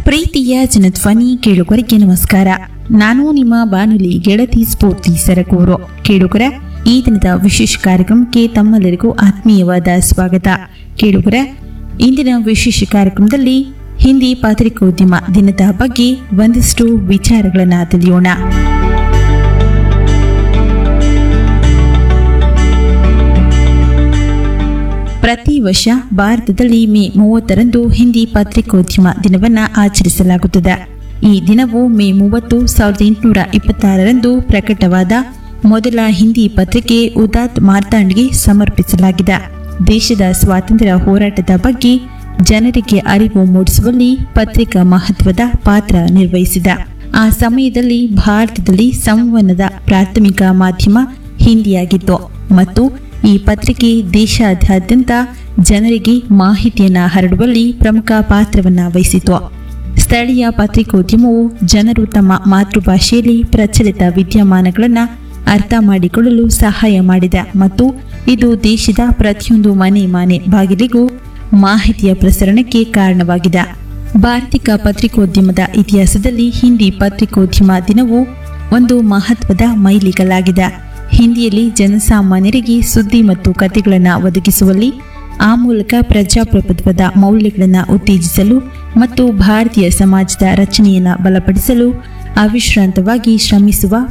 ಪ್ರೀತಿಯ ಜನಧ್ವನಿ ಕೇಳುಗರಿಗೆ ನಮಸ್ಕಾರ ನಾನು ನಿಮ್ಮ ಬಾನುಲಿ ಗೆಳತಿ ಸ್ಫೂರ್ತಿ ಸರಕೂರು ಕೇಳುಗರ ಈ ದಿನದ ವಿಶೇಷ ಕಾರ್ಯಕ್ರಮಕ್ಕೆ ತಮ್ಮೆಲ್ಲರಿಗೂ ಆತ್ಮೀಯವಾದ ಸ್ವಾಗತ ಕೇಳುಗರ ಇಂದಿನ ವಿಶೇಷ ಕಾರ್ಯಕ್ರಮದಲ್ಲಿ ಹಿಂದಿ ಪತ್ರಿಕೋದ್ಯಮ ದಿನದ ಬಗ್ಗೆ ಒಂದಿಷ್ಟು ವಿಚಾರಗಳನ್ನು ತಿಳಿಯೋಣ ಪ್ರತಿ ವರ್ಷ ಭಾರತದಲ್ಲಿ ಮೇ ಮೂವತ್ತರಂದು ಹಿಂದಿ ಪತ್ರಿಕೋದ್ಯಮ ದಿನವನ್ನ ಆಚರಿಸಲಾಗುತ್ತದೆ ಈ ದಿನವು ಮೇ ಮೂವತ್ತು ಸಾವಿರದ ಎಂಟುನೂರ ಇಪ್ಪತ್ತಾರರಂದು ಪ್ರಕಟವಾದ ಮೊದಲ ಹಿಂದಿ ಪತ್ರಿಕೆ ಉದಾತ್ ಮಾರ್ತಾಂಡ್ಗೆ ಸಮರ್ಪಿಸಲಾಗಿದೆ ದೇಶದ ಸ್ವಾತಂತ್ರ್ಯ ಹೋರಾಟದ ಬಗ್ಗೆ ಜನರಿಗೆ ಅರಿವು ಮೂಡಿಸುವಲ್ಲಿ ಪತ್ರಿಕಾ ಮಹತ್ವದ ಪಾತ್ರ ನಿರ್ವಹಿಸಿದ ಆ ಸಮಯದಲ್ಲಿ ಭಾರತದಲ್ಲಿ ಸಂವಹನದ ಪ್ರಾಥಮಿಕ ಮಾಧ್ಯಮ ಹಿಂದಿಯಾಗಿತ್ತು ಮತ್ತು ಈ ಪತ್ರಿಕೆ ದೇಶಾದ್ಯಂತ ಜನರಿಗೆ ಮಾಹಿತಿಯನ್ನ ಹರಡುವಲ್ಲಿ ಪ್ರಮುಖ ಪಾತ್ರವನ್ನ ವಹಿಸಿತು ಸ್ಥಳೀಯ ಪತ್ರಿಕೋದ್ಯಮವು ಜನರು ತಮ್ಮ ಮಾತೃಭಾಷೆಯಲ್ಲಿ ಪ್ರಚಲಿತ ವಿದ್ಯಮಾನಗಳನ್ನು ಅರ್ಥ ಮಾಡಿಕೊಳ್ಳಲು ಸಹಾಯ ಮಾಡಿದೆ ಮತ್ತು ಇದು ದೇಶದ ಪ್ರತಿಯೊಂದು ಮನೆ ಮನೆ ಬಾಗಿಲಿಗೂ ಮಾಹಿತಿಯ ಪ್ರಸರಣಕ್ಕೆ ಕಾರಣವಾಗಿದೆ ಭಾರತಿಕ ಪತ್ರಿಕೋದ್ಯಮದ ಇತಿಹಾಸದಲ್ಲಿ ಹಿಂದಿ ಪತ್ರಿಕೋದ್ಯಮ ದಿನವು ಒಂದು ಮಹತ್ವದ ಮೈಲಿಗಲಾಗಿದೆ ಹಿಂದಿಯಲ್ಲಿ ಜನಸಾಮಾನ್ಯರಿಗೆ ಸುದ್ದಿ ಮತ್ತು ಕಥೆಗಳನ್ನು ಒದಗಿಸುವಲ್ಲಿ ಆ ಮೂಲಕ ಪ್ರಜಾಪ್ರಭುತ್ವದ ಮೌಲ್ಯಗಳನ್ನು ಉತ್ತೇಜಿಸಲು ಮತ್ತು ಭಾರತೀಯ ಸಮಾಜದ ರಚನೆಯನ್ನು ಬಲಪಡಿಸಲು ಅವಿಶ್ರಾಂತವಾಗಿ ಶ್ರಮಿಸುವ